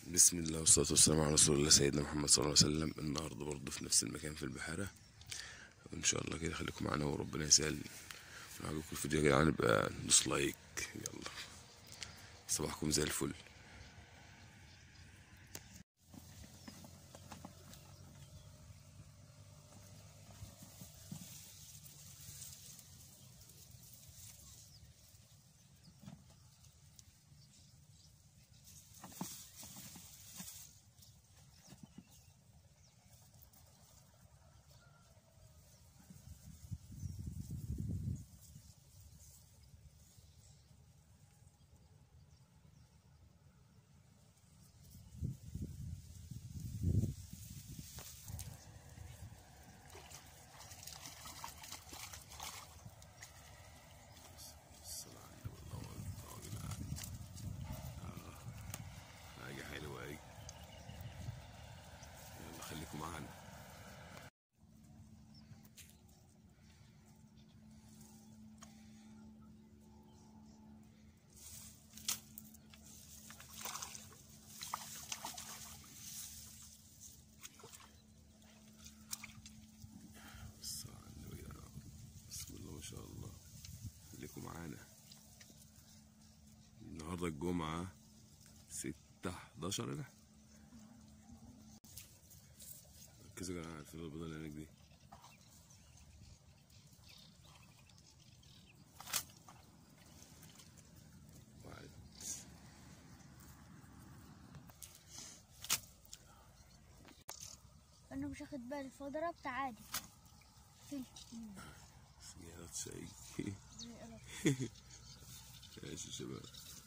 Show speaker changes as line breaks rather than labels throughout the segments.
بسم الله والصلاة والسلام على رسول الله سيدنا محمد صلى الله عليه وسلم النهاردة برضه في نفس المكان في البحيرة وإن شاء الله كده خليكم معانا وربنا يسهل لو عجبكم الفيديو يا جدعان يبقى دوس لايك يلا صباحكم زي الفل حاجة حلوة أوي يلا خليكم معانا بص على النبي يا رب. بسم الله ما شاء الله خليكم معانا النهارده الجمعة ستة حداشر هنا ركزوا يا جماعة على الفيلة البيضاء اللي هناك دي واحد
انا مش واخد بالي فضربت عادي في
سجارة شاي ماشي يا شباب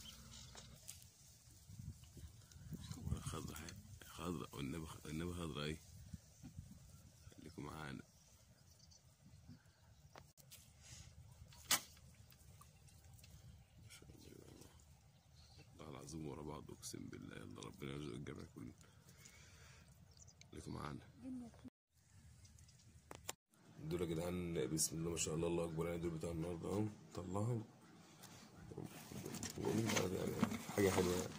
خضرا خضرا والنبي النبي خضرا ايه خليكم معانا ما شاء الله يا الله والله العظيم ورا بعض اقسم بالله يلا ربنا يرزق الجميع كله خليكم معانا دول يا جدعان بسم الله ما شاء الله الله اكبر يعني دول بتوع النهارده اهو طلعهم جميل برضه يعني حاجه حلوه يعني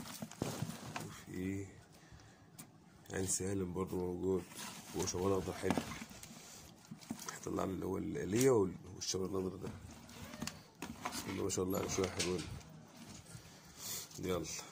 وفي يعني سالم برضه موجود وشمال اخضر حلو طلع اللي هو الآلية والشمال الاخضر ده بسم الله ما شاء الله على شويه حلوين يلا